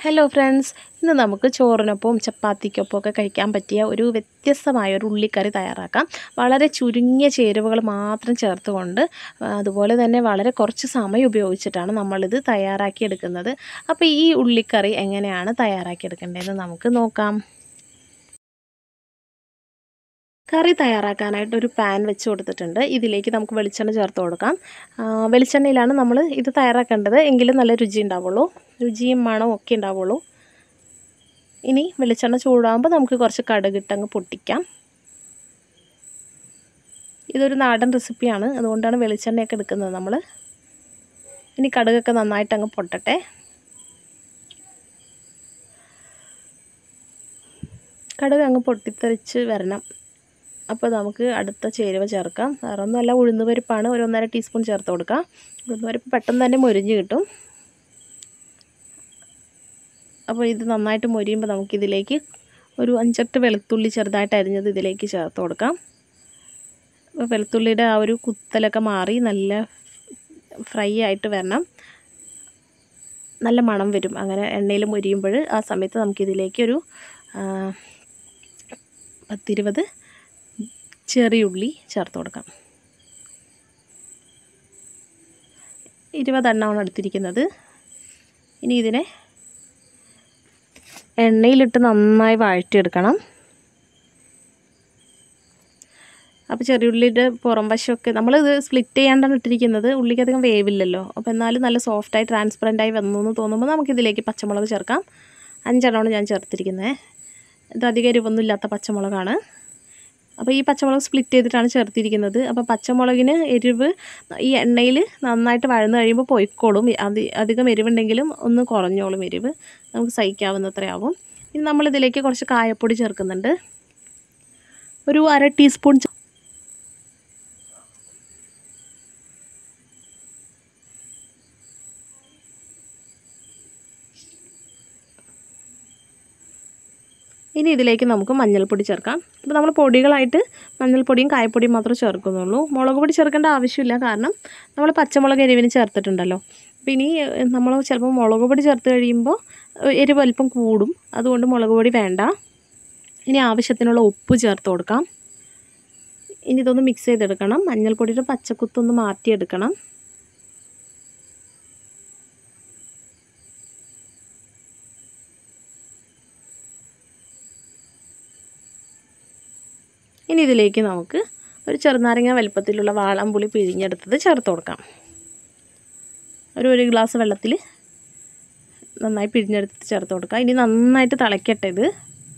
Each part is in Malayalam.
ഹലോ ഫ്രണ്ട്സ് ഇന്ന് നമുക്ക് ചോറിനൊപ്പം ചപ്പാത്തിക്കൊപ്പം ഒക്കെ കഴിക്കാൻ പറ്റിയ ഒരു വ്യത്യസ്തമായ ഒരു ഉള്ളിക്കറി തയ്യാറാക്കാം വളരെ ചുരുങ്ങിയ ചേരുവകൾ മാത്രം ചേർത്തുകൊണ്ട് ആ, അതുപോലെ തന്നെ വളരെ കുറച്ച് സമയം ഉപയോഗിച്ചിട്ടാണ് നമ്മളിത് തയ്യാറാക്കിയെടുക്കുന്നത് അപ്പോൾ ഈ ഉള്ളിക്കറി എങ്ങനെയാണ് തയ്യാറാക്കിയെടുക്കേണ്ടതെന്ന് നമുക്ക് നോക്കാം കറി തയ്യാറാക്കാനായിട്ട് ഒരു പാൻ വെച്ച് കൊടുത്തിട്ടുണ്ട് ഇതിലേക്ക് നമുക്ക് വെളിച്ചെണ്ണ ചേർത്ത് കൊടുക്കാം ആ, വെളിച്ചെണ്ണയിലാണ് നമ്മൾ ഇത് തയ്യാറാക്കേണ്ടത് എങ്കിലും നല്ല രുചി ഉണ്ടാവുള്ളൂ രുചിയും മണവും ഒക്കെ ഉണ്ടാവുള്ളൂ ഇനി വെളിച്ചെണ്ണ ചൂടാകുമ്പോൾ നമുക്ക് കുറച്ച് കടുകിട്ടങ്ങ് പൊട്ടിക്കാം ഇതൊരു നാടൻ റെസിപ്പിയാണ് അതുകൊണ്ടാണ് വെളിച്ചെണ്ണയൊക്കെ എടുക്കുന്നത് നമ്മൾ ഇനി കടുകൊക്കെ നന്നായിട്ട് അങ്ങ് പൊട്ടട്ടെ കടുക് അങ്ങ് പൊട്ടിത്തെറിച്ച് വരണം അപ്പോൾ നമുക്ക് അടുത്ത ചേരുവ ചേർക്കാം വേറെ ഒന്നുമല്ല ഉഴുന്ന് പരിപ്പാണ് ഒരു ഒന്നര ടീസ്പൂൺ ചേർത്ത് കൊടുക്കാം ഉഴുന്ന് പരിപ്പ് പെട്ടെന്ന് തന്നെ മൊരിഞ്ഞ് കിട്ടും അപ്പോൾ ഇത് നന്നായിട്ട് മൊരിയുമ്പോൾ നമുക്കിതിലേക്ക് ഒരു അഞ്ചെട്ട് വെളുത്തുള്ളി ചെറുതായിട്ട് അരിഞ്ഞത് ഇതിലേക്ക് ചേർത്ത് കൊടുക്കാം അപ്പോൾ വെളുത്തുള്ളിയുടെ ആ ഒരു കുത്തലൊക്കെ മാറി നല്ല ഫ്രൈ ആയിട്ട് വരണം നല്ല മണം വരും അങ്ങനെ എണ്ണയിൽ മൊരിയുമ്പോൾ ആ സമയത്ത് നമുക്കിതിലേക്ക് ഒരു പത്തിരുപത് ചെറിയുള്ളി ചേർത്ത് കൊടുക്കാം ഇരുപതെണ്ണമാണ് എടുത്തിരിക്കുന്നത് ഇനി ഇതിനെ എണ്ണയിലിട്ട് നന്നായി വഴറ്റിയെടുക്കണം അപ്പോൾ ചെറിയുള്ളിയുടെ പുറം വശമൊക്കെ നമ്മളിത് സ്പ്ലിറ്റ് ചെയ്യാണ്ടാണ് ഇട്ടിരിക്കുന്നത് ഉള്ളിക്ക് അധികം വേവില്ലല്ലോ അപ്പോൾ എന്നാലും നല്ല സോഫ്റ്റായി ട്രാൻസ്പെറൻ്റായി വന്നു എന്ന് തോന്നുമ്പോൾ നമുക്കിതിലേക്ക് പച്ചമുളക് ചേർക്കാം അഞ്ചെണ്ണമാണ് ഞാൻ ചേർത്തിരിക്കുന്നത് ഇത് അധികം എരിവൊന്നും ഇല്ലാത്ത പച്ചമുളകാണ് അപ്പോൾ ഈ പച്ചമുളക് സ്പ്ലിറ്റ് ചെയ്തിട്ടാണ് ചേർത്തിരിക്കുന്നത് അപ്പോൾ പച്ചമുളകിന് എരിവ് ഈ എണ്ണയിൽ നന്നായിട്ട് വഴന്ന് കഴിയുമ്പോൾ പൊയ്ക്കോളും അത് അധികം എരിവുണ്ടെങ്കിലും ഒന്ന് കുറഞ്ഞോളും എരിവ് നമുക്ക് സഹിക്കാവുന്നത്രയാവും ഇനി നമ്മളിതിലേക്ക് കുറച്ച് കായപ്പൊടി ചേർക്കുന്നുണ്ട് ഒരു അര ടീസ്പൂൺ ഇനി ഇതിലേക്ക് നമുക്ക് മഞ്ഞൾപ്പൊടി ചേർക്കാം അപ്പോൾ നമ്മൾ പൊടികളായിട്ട് മഞ്ഞൾപ്പൊടിയും കായപ്പൊടിയും മാത്രമേ ചേർക്കുന്നുള്ളൂ മുളക് പൊടി ചേർക്കേണ്ട ആവശ്യമില്ല കാരണം നമ്മൾ പച്ചമുളക് എരിവിന് ചേർത്തിട്ടുണ്ടല്ലോ അപ്പോൾ ഇനി നമ്മൾ ചിലപ്പോൾ മുളക് പൊടി ചേർത്ത് കഴിയുമ്പോൾ എരിവ് അല്പം കൂടും അതുകൊണ്ട് മുളക് പൊടി വേണ്ട ഇനി ആവശ്യത്തിനുള്ള ഉപ്പ് ചേർത്ത് കൊടുക്കാം ഇനി ഇതൊന്ന് മിക്സ് ചെയ്തെടുക്കണം മഞ്ഞൾപ്പൊടിയുടെ പച്ചക്കുത്തൊന്ന് മാറ്റിയെടുക്കണം ഇനി ഇതിലേക്ക് നമുക്ക് ഒരു ചെറുനാരങ്ങ വലുപ്പത്തിലുള്ള വാളംപുളി പിഴിഞ്ഞെടുത്തത് ചേർത്ത് കൊടുക്കാം ഒരു ഒരു ഗ്ലാസ് വെള്ളത്തിൽ നന്നായി പിഴിഞ്ഞെടുത്ത് ചേർത്ത് കൊടുക്കാം ഇനി നന്നായിട്ട് തിളയ്ക്കട്ടെ ഇത്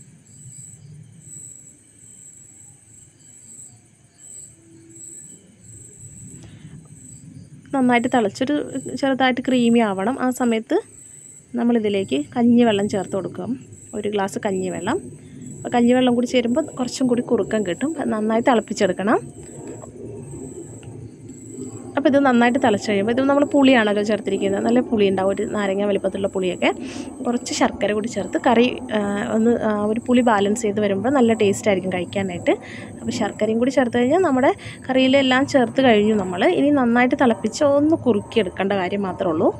നന്നായിട്ട് തിളച്ചൊരു ചെറുതായിട്ട് ക്രീമി ആവണം ആ സമയത്ത് നമ്മളിതിലേക്ക് കഞ്ഞിവെള്ളം ചേർത്ത് കൊടുക്കാം ഒരു ഗ്ലാസ് കഞ്ഞിവെള്ളം അപ്പോൾ കഞ്ഞിവെള്ളം കൂടി ചേരുമ്പോൾ കുറച്ചും കൂടി കുറുക്കം കിട്ടും നന്നായി തിളപ്പിച്ചെടുക്കണം അപ്പോൾ ഇത് നന്നായിട്ട് തിളച്ച് കഴിയുമ്പോൾ ഇത് നമ്മൾ പുളിയാണല്ലോ ചേർത്തിരിക്കുന്നത് നല്ല പുളി ഉണ്ടാവും ഒരു നാരങ്ങ വലിപ്പത്തിലുള്ള പുളിയൊക്കെ കുറച്ച് ശർക്കര കൂടി ചേർത്ത് കറി ഒന്ന് ഒരു പുളി ബാലൻസ് ചെയ്ത് വരുമ്പോൾ നല്ല ടേസ്റ്റ് ആയിരിക്കും കഴിക്കാനായിട്ട് അപ്പോൾ ശർക്കരയും കൂടി ചേർത്ത് കഴിഞ്ഞാൽ നമ്മുടെ കറിയിലെല്ലാം ചേർത്ത് കഴിഞ്ഞു നമ്മൾ ഇനി നന്നായിട്ട് തിളപ്പിച്ച് ഒന്ന് കുറുക്കിയെടുക്കേണ്ട കാര്യം മാത്രമേ ഉള്ളൂ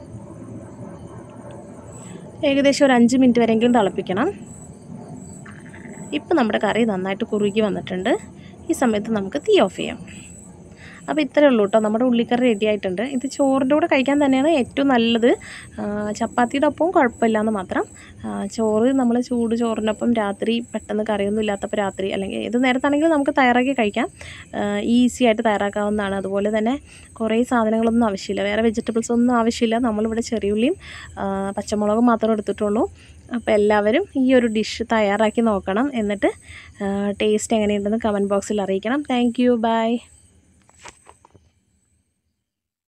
ഏകദേശം ഒരു അഞ്ച് മിനിറ്റ് വരെയെങ്കിലും തിളപ്പിക്കണം ഇപ്പം നമ്മുടെ കറി നന്നായിട്ട് കുറുകി വന്നിട്ടുണ്ട് ഈ സമയത്ത് നമുക്ക് തീ ഓഫ് ചെയ്യാം അപ്പോൾ ഇത്രയേ ഉള്ളൂ കേട്ടോ നമ്മുടെ ഉള്ളിക്കറി റെഡി ആയിട്ടുണ്ട് ഇത് ചോറിൻ്റെ കൂടെ കഴിക്കാൻ തന്നെയാണ് ഏറ്റവും നല്ലത് ചപ്പാത്തിയുടെ ഒപ്പവും കുഴപ്പമില്ല എന്ന് മാത്രം ചോറ് നമ്മൾ ചൂട് ചോറിനൊപ്പം രാത്രി പെട്ടെന്ന് കറിയൊന്നും ഇല്ലാത്തപ്പോൾ രാത്രി അല്ലെങ്കിൽ ഏത് നേരത്താണെങ്കിലും നമുക്ക് തയ്യാറാക്കി കഴിക്കാം ഈസി ആയിട്ട് തയ്യാറാക്കാവുന്നതാണ് അതുപോലെ തന്നെ കുറേ സാധനങ്ങളൊന്നും ആവശ്യമില്ല വേറെ വെജിറ്റബിൾസ് ഒന്നും ആവശ്യമില്ല നമ്മളിവിടെ ചെറിയുള്ളിയും പച്ചമുളകും മാത്രമേ എടുത്തിട്ടുള്ളൂ അപ്പോൾ എല്ലാവരും ഈ ഒരു ഡിഷ് തയ്യാറാക്കി നോക്കണം എന്നിട്ട് ടേസ്റ്റ് എങ്ങനെയുണ്ടെന്ന് കമൻറ്റ് ബോക്സിൽ അറിയിക്കണം താങ്ക് യു ബൈ